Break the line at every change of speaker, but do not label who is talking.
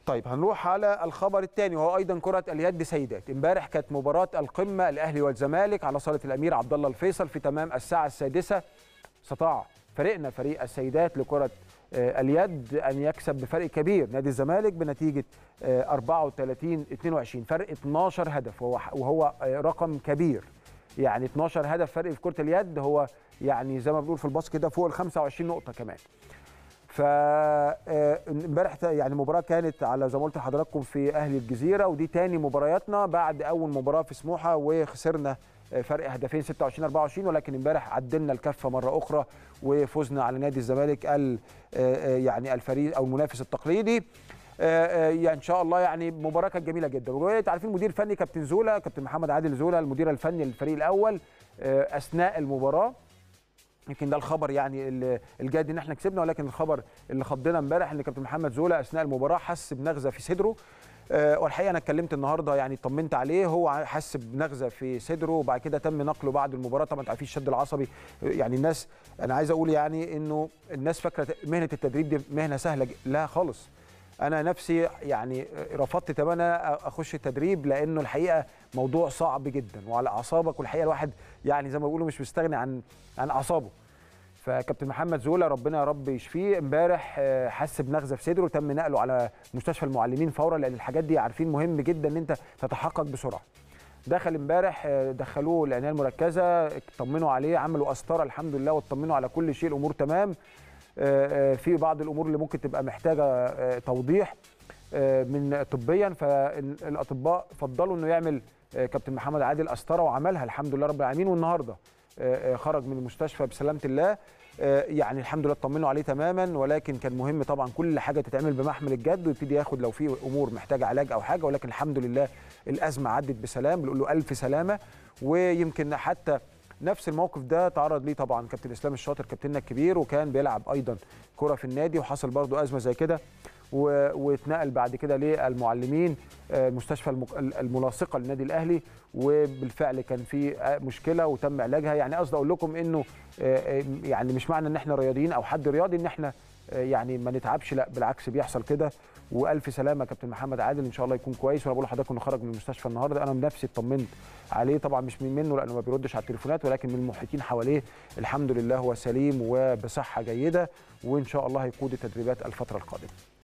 طيب هنروح على الخبر الثاني وهو ايضا كره اليد سيدات امبارح كانت مباراه القمه الاهلي والزمالك على صاله الامير عبد الله الفيصل في تمام الساعه السادسه استطاع فريقنا فريق السيدات لكره اليد ان يكسب بفرق كبير نادي الزمالك بنتيجه 34 22 فرق 12 هدف وهو وهو رقم كبير يعني 12 هدف فرق في كره اليد هو يعني زي ما بنقول في الباسكت كده فوق ال 25 نقطه كمان ف امبارح يعني المباراه كانت على زي ما قلت لحضراتكم في اهلي الجزيره ودي تاني مبارياتنا بعد اول مباراه في سموحه وخسرنا فرق هدفين 26 24 ولكن امبارح عدلنا الكفه مره اخرى وفزنا على نادي الزمالك ال يعني الفريق او المنافس التقليدي يعني ان شاء الله يعني مباراه كانت جميله جدا وانتوا عارفين المدير الفني كابتن زولا كابتن محمد عادل زولا المدير الفني للفريق الاول اثناء المباراه يمكن ده الخبر يعني الجاد ان احنا كسبنا ولكن الخبر اللي خضنا امبارح ان كابتن محمد زولا اثناء المباراه حس بنغزه في صدره أه والحقيقه انا اتكلمت النهارده يعني طمنت عليه هو حس بنغزه في صدره وبعد كده تم نقله بعد المباراه طبعا انتوا عارفين الشد العصبي يعني الناس انا عايز اقول يعني انه الناس فاكره مهنه التدريب دي مهنه سهله لا خالص انا نفسي يعني رفضت تماما اخش التدريب لانه الحقيقه موضوع صعب جدا وعلى اعصابك والحقيقه الواحد يعني زي ما بيقولوا مش مستغني عن عن اعصابه فكابتن محمد زولا ربنا يا رب يشفيه امبارح حس بنغزه في صدره تم نقله على مستشفى المعلمين فورا لان الحاجات دي عارفين مهم جدا ان انت تتحقق بسرعه دخل امبارح دخلوه العنايه المركزه اطمنوا عليه عملوا قسطره الحمد لله واطمنوا على كل شيء الامور تمام في بعض الامور اللي ممكن تبقى محتاجه توضيح من طبيا فالاطباء فضلوا انه يعمل كابتن محمد عادل قسطره وعملها الحمد لله رب العالمين والنهارده خرج من المستشفى بسلامه الله يعني الحمد لله اطمنوا عليه تماما ولكن كان مهم طبعا كل حاجه تتعمل بمحمل الجد ويبتدي ياخد لو في امور محتاجه علاج او حاجه ولكن الحمد لله الازمه عدت بسلام بنقول له الف سلامه ويمكن حتى نفس الموقف ده تعرض ليه طبعا كابتن اسلام الشاطر كابتننا الكبير وكان بيلعب ايضا كره في النادي وحصل برضو ازمه زي كده واتنقل بعد كده للمعلمين المستشفى الملاصقه للنادي الاهلي وبالفعل كان في مشكله وتم علاجها يعني قصدي اقول لكم انه يعني مش معنى ان احنا رياضيين او حد رياضي ان احنا يعني ما نتعبش لا بالعكس بيحصل كده والف سلامه كابتن محمد عادل ان شاء الله يكون كويس وانا بقول لحضرتك انه خرج من المستشفى النهارده انا بنفسي اطمنت عليه طبعا مش من منه لانه ما بيردش على التليفونات ولكن من المحيطين حواليه الحمد لله هو سليم وبصحه جيده وان شاء الله هيقود التدريبات الفتره القادمه